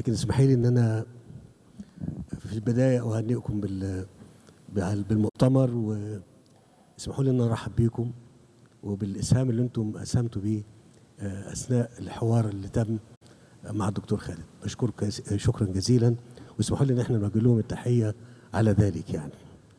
لكن اسمحي لي ان انا في البدايه اهنئكم بال بال- بالمؤتمر واسمحوا لي ان انا ارحب بيكم وبالاسهام اللي انتم اسهمتوا بيه آه، اثناء الحوار اللي تم مع الدكتور خالد بشكرك كس- شكرا جزيلا واسمحوا لي ان احنا نوجه لهم التحيه على ذلك يعني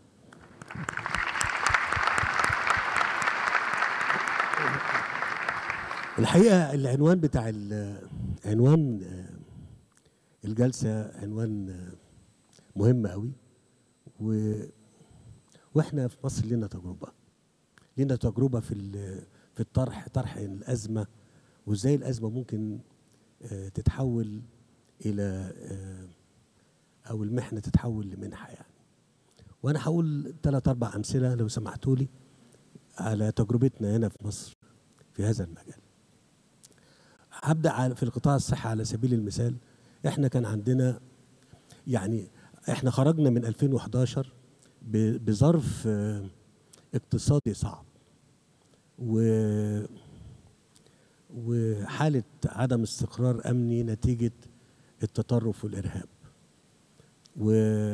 الحقيقه العنوان بتاع ال- عنوان آه، الجلسه عنوان آه، مهم قوي و واحنا في مصر لنا تجربه لنا تجربه في ال- في الطرح طرح الازمه وازاي الازمه ممكن آه، تتحول الى آه، او المحنه تتحول لمنحه يعني وانا هقول ثلاث اربع امثله لو سمحتوا لي على تجربتنا هنا في مصر في هذا المجال هبدا على- في القطاع الصحي على سبيل المثال احنا كان عندنا يعني احنا خرجنا من 2011 ب- بظرف آه، اقتصادي صعب و وحالة عدم استقرار أمني نتيجة التطرف والإرهاب و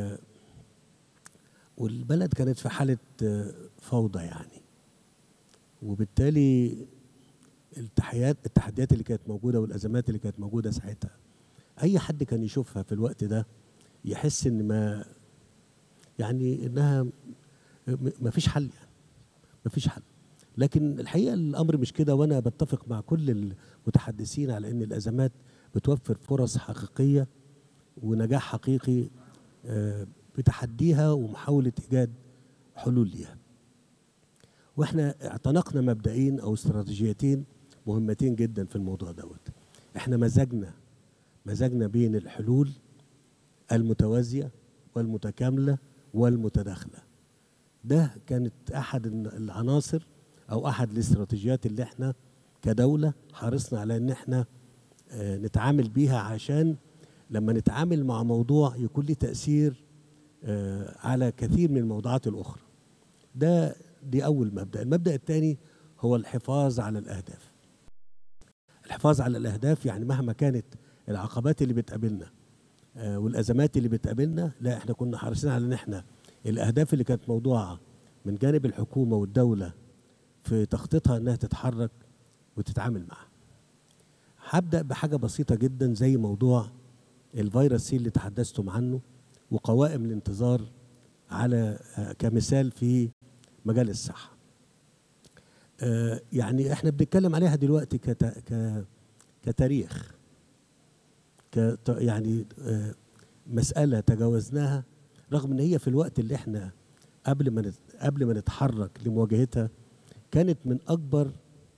والبلد كانت في حالة آه، فوضى يعني وبالتالي التحيات التحديات اللي كانت موجودة والأزمات اللي كانت موجودة ساعتها أي حد كان يشوفها في الوقت ده يحس إن ما يعني إنها ما فيش حل يعني ما فيش حل لكن الحقيقه الامر مش كده وانا بتفق مع كل المتحدثين على ان الازمات بتوفر فرص حقيقيه ونجاح حقيقي آه، بتحديها ومحاوله ايجاد حلول ليها. واحنا اعتنقنا مبدئين او استراتيجيتين مهمتين جدا في الموضوع دوت. احنا مزجنا مزجنا بين الحلول المتوازيه والمتكامله والمتداخله. ده كانت احد العناصر او احد الاستراتيجيات اللي احنا كدوله حرصنا على ان احنا آه، نتعامل بيها عشان لما نتعامل مع موضوع يكون له تاثير آه، على كثير من الموضوعات الاخرى ده دي اول مبدا المبدا الثاني هو الحفاظ على الاهداف الحفاظ على الاهداف يعني مهما كانت العقبات اللي بتقابلنا آه، والازمات اللي بتقابلنا لا احنا كنا حريصين على ان احنا الاهداف اللي كانت موضوعه من جانب الحكومه والدوله في تخطيطها انها تتحرك وتتعامل معها. هبدا بحاجه بسيطه جدا زي موضوع الفيروس سي اللي تحدثتم عنه وقوائم الانتظار على آه، كمثال في مجال الصحه. آه، يعني احنا بنتكلم عليها دلوقتي كت... ك... كتاريخ كت... يعني آه، مساله تجاوزناها رغم ان هي في الوقت اللي احنا قبل ما نت... قبل ما نتحرك لمواجهتها كانت من اكبر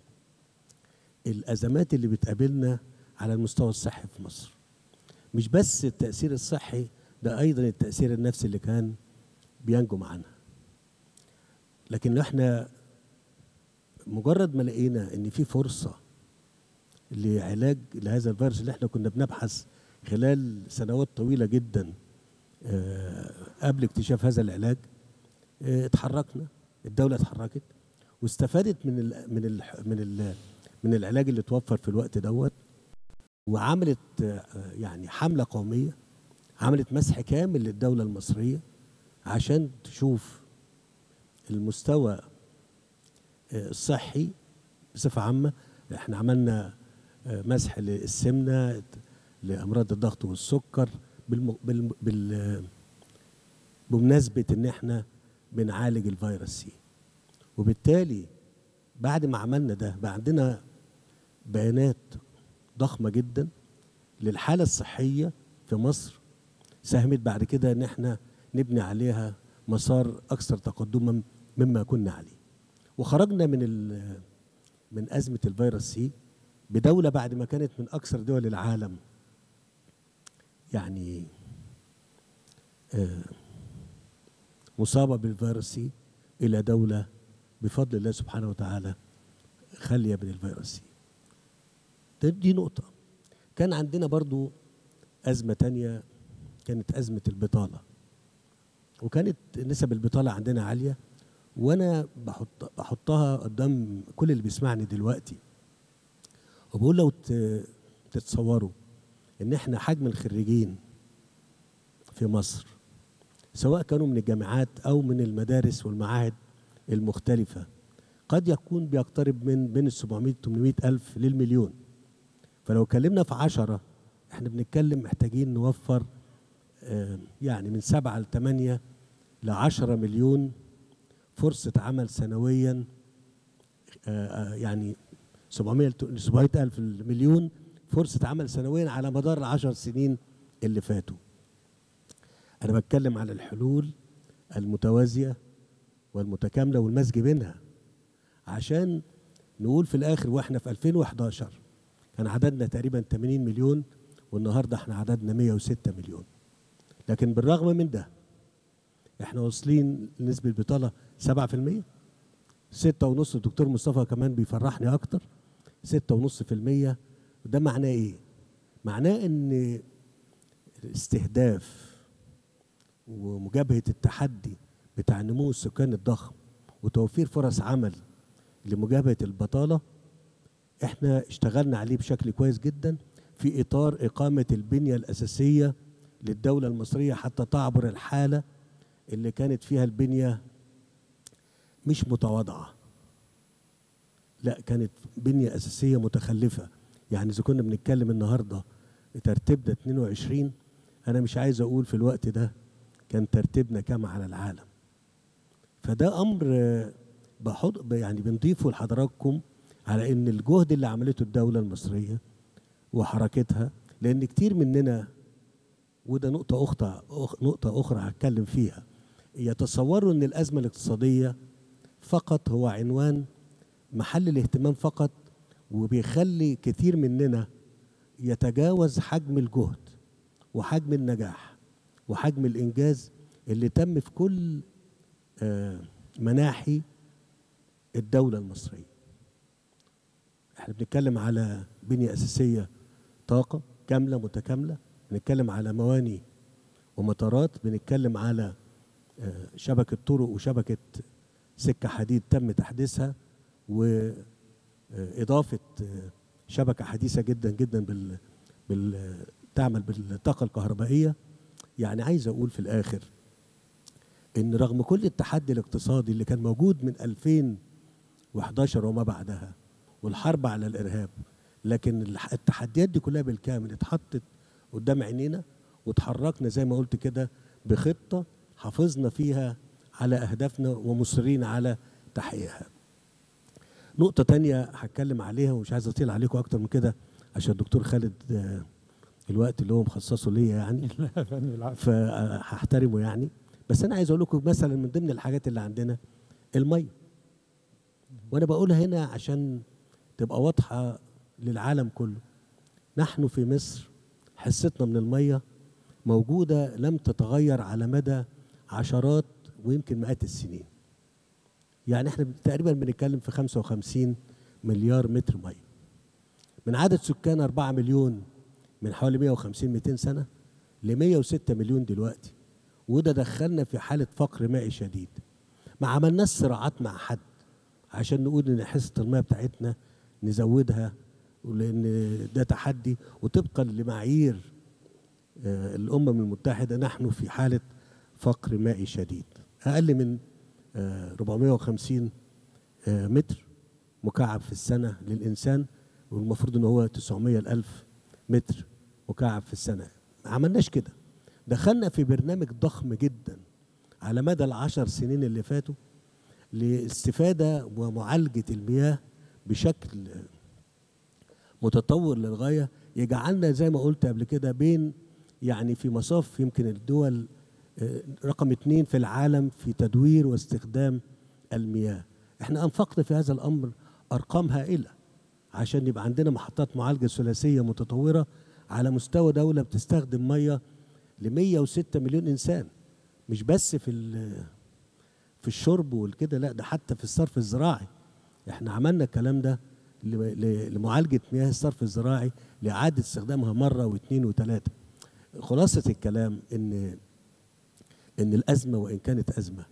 الازمات اللي بتقابلنا على المستوى الصحي في مصر مش بس التاثير الصحي ده ايضا التاثير النفسي اللي كان بينجم عنها لكن احنا مجرد ما لقينا ان في فرصه لعلاج لهذا الفيروس اللي احنا كنا بنبحث خلال سنوات طويله جدا آه، قبل اكتشاف هذا العلاج آه، اتحركنا الدوله اتحركت واستفادت من ال من ال من ال من العلاج اللي توفر في الوقت دوت وعملت آه، يعني حمله قوميه عملت مسح كامل للدوله المصريه عشان تشوف المستوى آه، الصحي بصفه عامه احنا عملنا آه، مسح للسمنه لامراض الضغط والسكر بالم... بال... بال... بمناسبه ان احنا بنعالج الفيروس سي وبالتالي بعد ما عملنا ده بقى عندنا بيانات ضخمه جدا للحاله الصحيه في مصر ساهمت بعد كده ان احنا نبني عليها مسار اكثر تقدما مما كنا عليه وخرجنا من ال... من ازمه الفيروس سي بدوله بعد ما كانت من اكثر دول العالم يعني آه، مصابة بالفيروس سي إلى دولة بفضل الله سبحانه وتعالى خالية من الفيروس سي ده- دي نقطة كان عندنا برضو أزمة تانية كانت أزمة البطالة وكانت نسب البطالة عندنا عالية وأنا بحط بحطها قدام كل اللي بيسمعني دلوقتي وبقول لو ت- تتصوروا ان احنا حجم الخريجين في مصر سواء كانوا من الجامعات او من المدارس والمعاهد المختلفه قد يكون بيقترب من بين ال 700 800 الف للمليون فلو اتكلمنا في عشرة احنا بنتكلم محتاجين نوفر آه، يعني من سبعة لثمانية لعشرة مليون فرصة عمل سنويا آه، آه، يعني 700 ل 700 ألف مليون فرصة عمل سنويا على مدار العشر سنين اللي فاتوا أنا بتكلم على الحلول المتوازية والمتكاملة والمزج بينها عشان نقول في الآخر وإحنا في 2011 كان عددنا تقريبا 80 مليون والنهارده احنا عددنا 106 مليون لكن بالرغم من ده احنا واصلين لنسبة بطالة 7% ستة ونص الدكتور مصطفى كمان بيفرحني أكتر ستة ونص في المية ده معناه إيه؟ معناه إن الاستهداف ومجابهة التحدي بتاع النمو السكاني الضخم وتوفير فرص عمل لمجابهة البطالة احنا اشتغلنا عليه بشكل كويس جدا في إطار إقامة البنية الأساسية للدولة المصرية حتى تعبر الحالة اللي كانت فيها البنية مش متواضعة لا كانت بنية أساسية متخلفة يعني إذا كنا بنتكلم النهاردة ترتيبنا 22 أنا مش عايز أقول في الوقت ده كان ترتيبنا كام على العالم فده أمر آه، بحط يعني بنضيفه لحضراتكم على إن الجهد اللي عملته الدولة المصرية وحركتها لأن كتير مننا وده نقطة أخرى نقطة أخرى هتكلم فيها يتصوروا ان الازمه الاقتصاديه فقط هو عنوان محل الاهتمام فقط وبيخلي كتير مننا يتجاوز حجم الجهد وحجم النجاح وحجم الانجاز اللي تم في كل آه، مناحي الدوله المصريه احنا بنتكلم على بنيه اساسيه طاقه كامله متكامله بنتكلم على مواني ومطارات بنتكلم على آه، شبكة طرق وشبكة سكة حديد تم تحديثها وإضافة آه، شبكة حديثة جدا جدا بال بال تعمل بالطاقة الكهربائية يعني عايز أقول في الآخر إن رغم كل التحدي الاقتصادي اللي كان موجود من 2011 وما بعدها والحرب على الإرهاب لكن الح- التحديات دي كلها بالكامل اتحطت قدام عينينا وتحركنا زي ما قلت كده بخطة حافظنا فيها على أهدافنا ومصرين على تحقيقها نقطة تانية هتكلم عليها ومش عايز أطيل عليكم أكتر من كده عشان الدكتور خالد آه، الوقت اللي هو مخصصه ليا يعني لا يا فندم العفو فهحترمه يعني بس أنا عايز أقول لكم مثلا من ضمن الحاجات اللي عندنا المية وأنا بقولها هنا عشان تبقى واضحة للعالم كله نحن في مصر حصتنا من المية موجودة لم تتغير على مدى عشرات ويمكن مئات السنين يعني احنا تقريبا بنتكلم في 55 مليار متر ميه من عدد سكان 4 مليون من حوالي 150 200 سنه ل 106 مليون دلوقتي وده دخلنا في حاله فقر مائي شديد ما عملناش صراعات مع حد عشان نقول ان حصه الميه بتاعتنا نزودها لان ده تحدي وطبقا لمعايير آه، الامم المتحده نحن في حاله فقر مائي شديد اقل من آه، 450 آه، متر مكعب في السنه للانسان والمفروض ان هو 900 الالف متر مكعب في السنه ما عملناش كده دخلنا في برنامج ضخم جدا على مدى العشر سنين اللي فاتوا لاستفاده ومعالجه المياه بشكل متطور للغايه يجعلنا زي ما قلت قبل كده بين يعني في مصاف يمكن الدول آه، رقم اتنين في العالم في تدوير واستخدام المياه احنا انفقنا في هذا الامر ارقام هائله عشان يبقى عندنا محطات معالجه ثلاثيه متطوره على مستوى دوله بتستخدم ميه ل 106 مليون انسان مش بس في ال- في الشرب والكده لا ده حتى في الصرف الزراعي احنا عملنا الكلام ده ل- ل- لمعالجه مياه الصرف الزراعي لاعاده استخدامها مره واثنين وثلاثه خلاصه الكلام ان ان الازمه وان كانت ازمه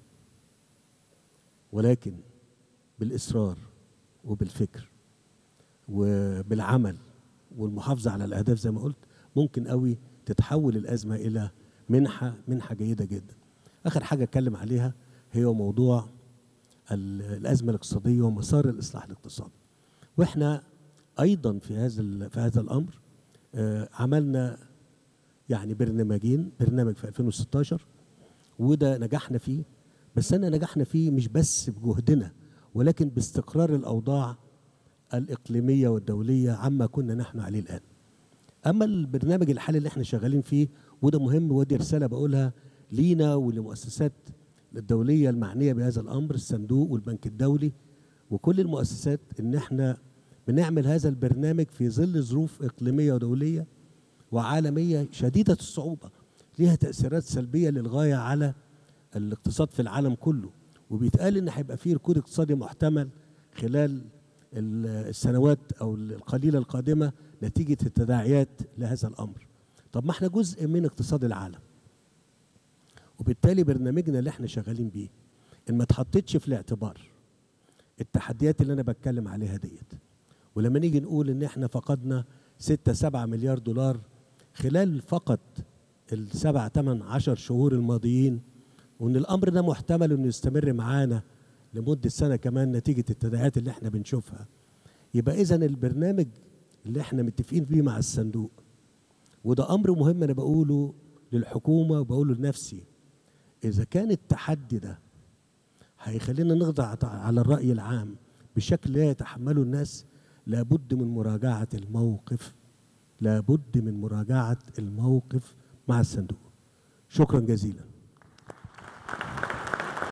ولكن بالاصرار وبالفكر وبالعمل والمحافظه على الاهداف زي ما قلت ممكن قوي تتحول الازمه الى منحه منحه جيده جدا اخر حاجه اتكلم عليها هي موضوع ال- الازمه الاقتصاديه ومسار الاصلاح الاقتصادي واحنا ايضا في هذا ال- في هذا الامر آه، عملنا يعني برنامجين برنامج في 2016 وده نجحنا فيه بس انا نجحنا فيه مش بس بجهدنا ولكن باستقرار الاوضاع الاقليميه والدوليه عما كنا نحن عليه الان اما البرنامج الحالي اللي احنا شغالين فيه وده مهم ودي رساله بقولها لينا ولمؤسسات الدوليه المعنيه بهذا الامر الصندوق والبنك الدولي وكل المؤسسات ان احنا بنعمل هذا البرنامج في ظل ظروف اقليميه ودوليه وعالميه شديده الصعوبه ليها تاثيرات سلبيه للغايه على الاقتصاد في العالم كله وبيتقال ان هيبقى فيه ركود اقتصادي محتمل خلال ال- السنوات او القليله القادمه نتيجه التداعيات لهذا الامر طب ما احنا جزء من اقتصاد العالم وبالتالي برنامجنا اللي احنا شغالين بيه ان ما اتحطتش في الاعتبار التحديات اللي انا بتكلم عليها ديت ولما نيجي نقول ان احنا فقدنا 6 7 مليار دولار خلال فقط السبع ثمان عشر شهور الماضيين وان الامر ده محتمل انه يستمر معانا لمده سنه كمان نتيجه التداعيات اللي احنا بنشوفها يبقى اذا البرنامج اللي احنا متفقين بيه مع الصندوق وده امر مهم انا بقوله للحكومه وبقوله لنفسي اذا كان التحدي ده هيخلينا نخضع على الراي العام بشكل لا يتحمله الناس لابد من مراجعه الموقف لابد من مراجعه الموقف مع الصندوق شكرا جزيلا